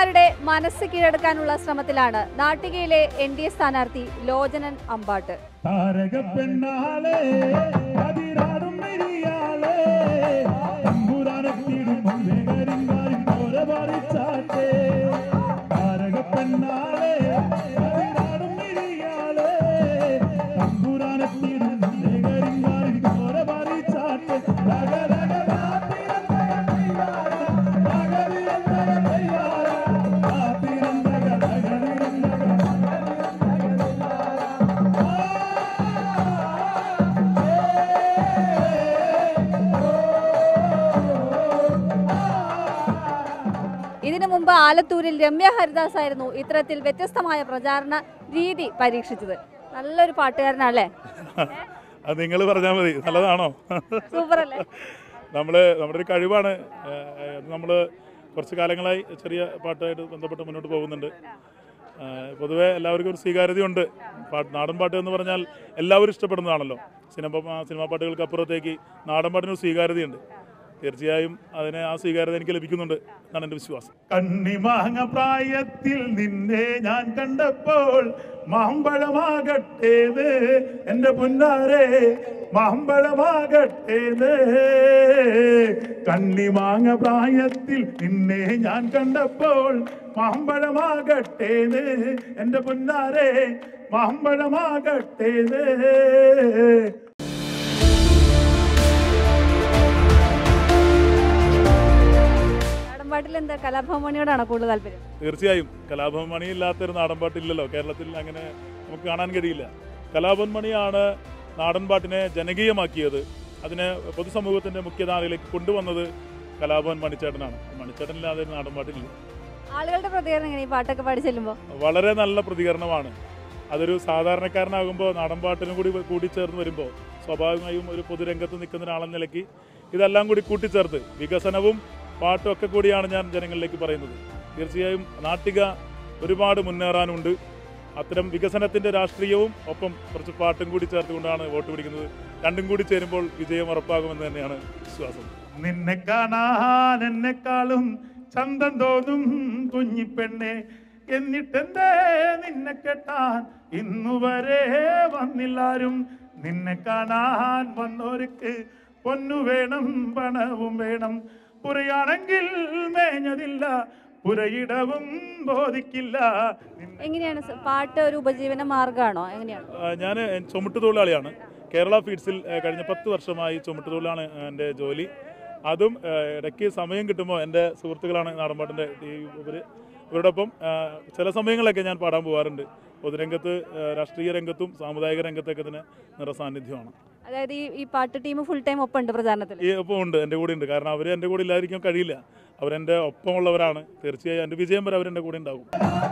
വോട്ടർമാരുടെ മനസ്സ് കീഴടക്കാനുള്ള ശ്രമത്തിലാണ് നാട്ടികയിലെ എൻ ഡി എ സ്ഥാനാർത്ഥി ലോചനൻ അമ്പാട്ട് താരക പെണ്ണാളെ അതിരാടും മെരിയാളെ തമ്പുരാനെത്തിയിടും മുമ്പേ കരിങ്കാരി പോര പറിച്ചാട്ടെ താരക പെണ്ണാളെ അതിരാടും മെരിയാളെ തമ്പുരാനെത്തിയിടും മുമ്പേ കരിങ്കാരി പോര പറിച്ചാട്ടെ രഗ രഗ രാത്തിരന്തക കൈവാര രഗരിരന്തക കൈവാര രാത്തിരന്തക രഗരിരന്തക ഇതിനു മുമ്പ് ആലത്തൂരിൽ രമ്യ ഹരിദാസ് ആയിരുന്നു ഇത്തരത്തിൽ വ്യത്യസ്തമായ പ്രചാരണ രീതി പരീക്ഷിച്ചത് നല്ലൊരു പാട്ടുകാരനല്ലേ അത് നിങ്ങൾ പറഞ്ഞാൽ മതി നല്ലതാണോ സൂപ്പർ അല്ലേ നമ്മൾ നമ്മുടെ ഒരു കഴിവാണ് നമ്മൾ കുറച്ച് കാലങ്ങളായി ചെറിയ പാട്ടായിട്ട് ബന്ധപ്പെട്ട് മുന്നോട്ട് പോകുന്നുണ്ട് ആ, പൊതുവെ എല്ലാവർക്കും ഒരു സ്വീകാര്യതയുണ്ട് പാട്ട് നാടൻ പാട്ട് എന്ന് പറഞ്ഞാൽ എല്ലാവരും ഇഷ്ടപ്പെടുന്നതാണല്ലോ സിനിമ സിനിമാ പാട്ടുകൾക്ക് അപ്പുറത്തേക്ക് നാടൻ പാട്ടിനൊരു സ്വീകാര്യതയുണ്ട് തീർച്ചയായും അതിന് ആ സ്വീകാര്യത എനിക്ക് ലഭിക്കുന്നുണ്ട് എന്നാണ് എൻ്റെ വിശ്വാസം കണ്ണിമാങ്ങ പ്രായത്തിൽ നിന്നെ ഞാൻ കണ്ടപ്പോൾ മാമ്പഴമാകട്ടേത് എൻ്റെ പുന്നാരെ മാമ്പഴമാകട്ടേത് കണ്ണിമാങ്ങ പ്രായത്തിൽ നിന്നെ ഞാൻ കണ്ടപ്പോൾ മാമ്പഴമാകട്ടേത് എൻ്റെ പുന്നാരെ മാമ്പഴമാകട്ടേത് നാടൻ പാട്ടിൽ എന്താ കലാഭവമണിയോടാണോ കൂടുതൽ താല്പര്യം തീർച്ചയായും കലാഭവൻ മണി ഇല്ലാത്തൊരു നാടൻ പാട്ടില്ലല്ലോ കേരളത്തിൽ അങ്ങനെ നമുക്ക് കാണാൻ കഴിയില്ല കലാഭവൻ മണിയാണ് നാടൻ പാട്ടിനെ ജനകീയമാക്കിയത് അതിനെ പൊതുസമൂഹത്തിന്റെ മുഖ്യധാരയിലേക്ക് കൊണ്ടുവന്നത് കലാഭവൻ മണിച്ചേട്ടനാണ് മണിച്ചേട്ടനില്ലാതെ ഒരു നാടൻ പാട്ടില്ല ആളുകളുടെ പ്രതികരണം എങ്ങനെ ഈ പാട്ടൊക്കെ പാടി ചെല്ലുമ്പോൾ വളരെ നല്ല പ്രതികരണമാണ് അതൊരു സാധാരണക്കാരനാകുമ്പോൾ നാടൻ പാട്ടിനും കൂടി കൂട്ടിച്ചേർന്ന് വരുമ്പോൾ സ്വാഭാവികമായും ഒരു പൊതുരംഗത്ത് നിൽക്കുന്ന ഒരാളെന്ന നിലയ്ക്ക് ഇതെല്ലാം കൂടി കൂട്ടിച്ചേർത്ത് വികസനവും പാട്ടും ഒക്കെ കൂടിയാണ് ഞാൻ ജനങ്ങളിലേക്ക് പറയുന്നത് തീർച്ചയായും നാട്ടിക ഒരുപാട് മുന്നേറാനുണ്ട് അത്തരം വികസനത്തിന്റെ രാഷ്ട്രീയവും ഒപ്പം കുറച്ച് പാട്ടും കൂടി ചേർത്തുകൊണ്ടാണ് വോട്ട് പിടിക്കുന്നത് രണ്ടും കൂടി ചേരുമ്പോൾ വിജയം ഉറപ്പാകുമെന്ന് തന്നെയാണ് വിശ്വാസം നിന്നെ കാണാൻ എന്നെക്കാളും ചന്തം തോന്നും കുഞ്ഞിപ്പെണ്ണെ എന്നിട്ടെന്തേ നിന്നെ കെട്ടാൻ ഇന്നുവരെ വന്നില്ലാരും നിന്നെ കാണാൻ വന്നോർക്ക് പൊന്നു വേണം പണവും വേണം പുറയാണെങ്കിൽ മേഞ്ഞതില്ല പുരയിടവും ബോധിക്കില്ല എങ്ങനെയാണ് സ- പാട്ട് ഒരു ഉപജീവന മാർഗമാണോ എങ്ങനെയാണ് ഞാൻ ചുമട്ട് തൊഴിലാളിയാണ് കേരള ഫീഡ്സിൽ ആ, കഴിഞ്ഞ പത്ത് വർഷമായി ചുമട്ട് തൊഴിലാണ് എൻ്റെ ജോലി അതും ആ, ഇടയ്ക്ക് സമയം കിട്ടുമ്പോൾ എൻ്റെ സുഹൃത്തുക്കളാണ് നാടൻപാട്ടിൻ്റെ ഈ ഇവർ ഇവരോടൊപ്പം ആ, ചില സമയങ്ങളിലൊക്കെ ഞാൻ പാടാൻ പോകാറുണ്ട് പൊതുരംഗത്ത് ആ, രാഷ്ട്രീയ രംഗത്തും സാമുദായിക രംഗത്തൊക്കെ തന്നെ നിറസാന്നിധ്യമാണ് അതായത് ഈ ഈ പാട്ട് ടീം ഫുൾ ടൈം ഒപ്പം ഉണ്ട് പ്രചാരണത്തിൽ ഈ ഒപ്പം ഉണ്ട് എൻ്റെ കൂടെ ഉണ്ട് കാരണം അവർ എൻ്റെ കൂടെ ഇല്ലാതിരിക്കാൻ കഴിയില്ല അവരെൻ്റെ ഒപ്പമുള്ളവരാണ് തീർച്ചയായും എൻ്റെ വിജയം വരെ അവരെൻ്റെ കൂടെ ഉണ്ടാകും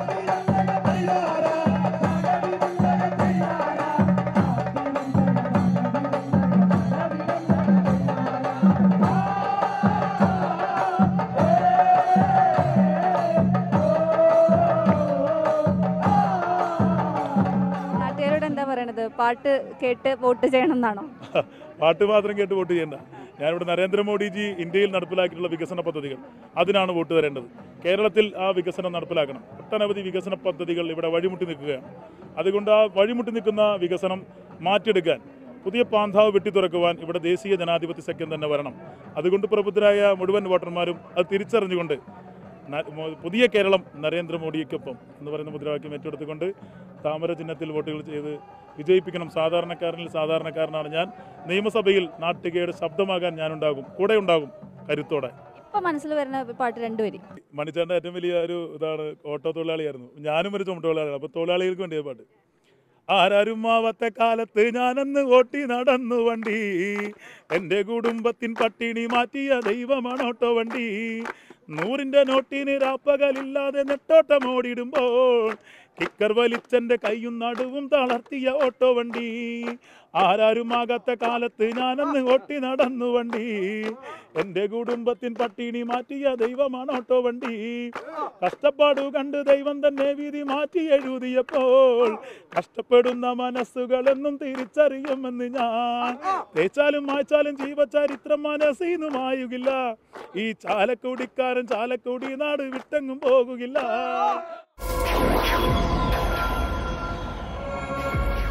നാട്ടുകാരോട് എന്താ പറയണത് പാട്ട് കേട്ട് വോട്ട് ചെയ്യണം എന്നാണോ പാട്ട് മാത്രം കേട്ട് വോട്ട് ചെയ്യേണ്ട ഞാനിവിടെ നരേന്ദ്രമോദിജി ഇന്ത്യയിൽ നടപ്പിലാക്കിയിട്ടുള്ള വികസന പദ്ധതികൾ അതിനാണ് വോട്ട് തരേണ്ടത് കേരളത്തിൽ ആ വികസനം നടപ്പിലാക്കണം ഒട്ടനവധി വികസന പദ്ധതികൾ ഇവിടെ വഴിമുട്ടി നിൽക്കുകയാണ് അതുകൊണ്ട് ആ വഴിമുട്ടി നിൽക്കുന്ന വികസനം മാറ്റിയെടുക്കാൻ പുതിയ പാന്താവ് വെട്ടിത്തുറക്കുവാൻ ഇവിടെ ദേശീയ ജനാധിപത്യ സഖ്യം തന്നെ വരണം അതുകൊണ്ട് പ്രബുദ്ധരായ മുഴുവൻ വോട്ടർമാരും അത് തിരിച്ചറിഞ്ഞുകൊണ്ട് ന- മോ- പുതിയ കേരളം നരേന്ദ്രമോദിക്കൊപ്പം എന്ന് പറയുന്ന മുദ്രാവാക്യം ഏറ്റെടുത്തുകൊണ്ട് താമര ചിഹ്നത്തിൽ വോട്ടുകൾ ചെയ്ത് വിജയിപ്പിക്കണം സാധാരണക്കാരനിൽ സാധാരണക്കാരനാണ് ഞാൻ നിയമസഭയിൽ നാട്ടികയുടെ ശബ്ദമാകാൻ ഞാനുണ്ടാകും കൂടെ ഉണ്ടാകും കരുത്തോടെ ഇപ്പൊ മനസ്സിൽ വരുന്ന പാട്ട് രണ്ടുപേരും മണിച്ചേട്ടൻ്റെ ഏറ്റവും വലിയ ഒരു ഇതാണ് ഓട്ടോ തൊഴിലാളിയായിരുന്നു ഞാനും ഒരു ചുമട്ട് തൊഴിലാളിയാണ് അപ്പോൾ തൊഴിലാളികൾക്ക് വേണ്ടിയ പാട്ട് ആരാരും ആവത്തെ കാലത്ത് ഞാനന്ന് ഓട്ടി നടന്നു വണ്ടി എൻ്റെ കുടുംബത്തിൻ പട്ടിണി മാറ്റിയ ദൈവമാണ് ഓട്ടോ വണ്ടി നൂറിൻ്റെ നോട്ടിന് രാപ്പകലില്ലാതെ നെട്ടോട്ടം ഓടിടുമ്പോൾ കിക്കർ വലിച്ചെന്റെ കൈയും നടുവും തളർത്തിയ ഓട്ടോ വണ്ടി ആരാരുമാകാത്ത കാലത്ത് ഞാനന്ന് ഓട്ടി നടന്നു വണ്ടി എന്റെ കുടുംബത്തിൻ പട്ടിണി മാറ്റിയ ദൈവമാണ് ഓട്ടോ വണ്ടി കഷ്ടപ്പാടു കണ്ട് ദൈവം തന്നെ വിധി മാറ്റി എഴുതിയപ്പോൾ കഷ്ടപ്പെടുന്ന മനസ്സുകളെന്നും തിരിച്ചറിയുമെന്ന് ഞാൻ തേച്ചാലും മായ്ച്ചാലും ജീവചരിത്രം മനസ്സിന്നു മായുകില്ല ഈ ചാലക്കുടിക്കാരൻ ചാലക്കുടി നാട് വിട്ടെങ്ങും പോകുകില്ല